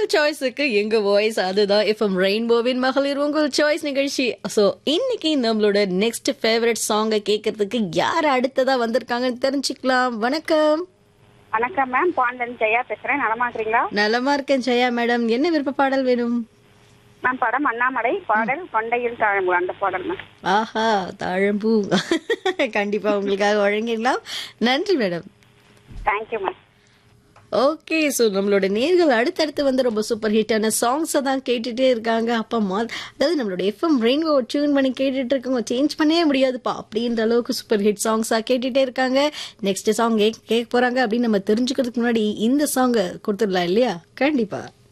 உங்கள் சாய்ஸுக்கு எங்க வாய்ஸ் அதுதான் எஃப்எம் ரெயின்போவின் மகளிர் உங்கள் சாய்ஸ் நிகழ்ச்சி ஸோ இன்னைக்கு நம்மளோட நெக்ஸ்ட் ஃபேவரட் சாங்கை கேட்கறதுக்கு யார் அடுத்ததா வந்திருக்காங்கன்னு தெரிஞ்சுக்கலாம் வணக்கம் வணக்கம் மேம் பாண்டன் ஜெயா பேசுறேன் நலமா இருக்கிறீங்களா நலமா இருக்கேன் ஜெயா மேடம் என்ன விருப்ப பாடல் வேணும் மேம் படம் அண்ணாமலை பாடல் கொண்டையில் தாழம்பு அந்த பாடல் மேம் ஆஹா தாழம்பூ கண்டிப்பா உங்களுக்காக வழங்கிடலாம் நன்றி madam thank you ma'am okay so நம்மளோட நேர்கள் அடுத்தடுத்து வந்து ரொம்ப சூப்பர் ஹிட்டான சாங்ஸை தான் கேட்டுட்டே இருக்காங்க அப்பா மா அதாவது நம்மளோட எஃப்எம் ரெயின்போ டியூன் பண்ணி கேட்டுட்டு இருக்கவங்க சேஞ்ச் பண்ணவே முடியாதுப்பா அப்படின்ற அளவுக்கு சூப்பர் ஹிட் சாங்ஸாக கேட்டுட்டே இருக்காங்க நெக்ஸ்ட் சாங் கேட்க போறாங்க அப்படின்னு நம்ம தெரிஞ்சுக்கிறதுக்கு முன்னாடி இந்த சாங்கை கொடுத்துடலாம் இல்லையா கண்டிப்பா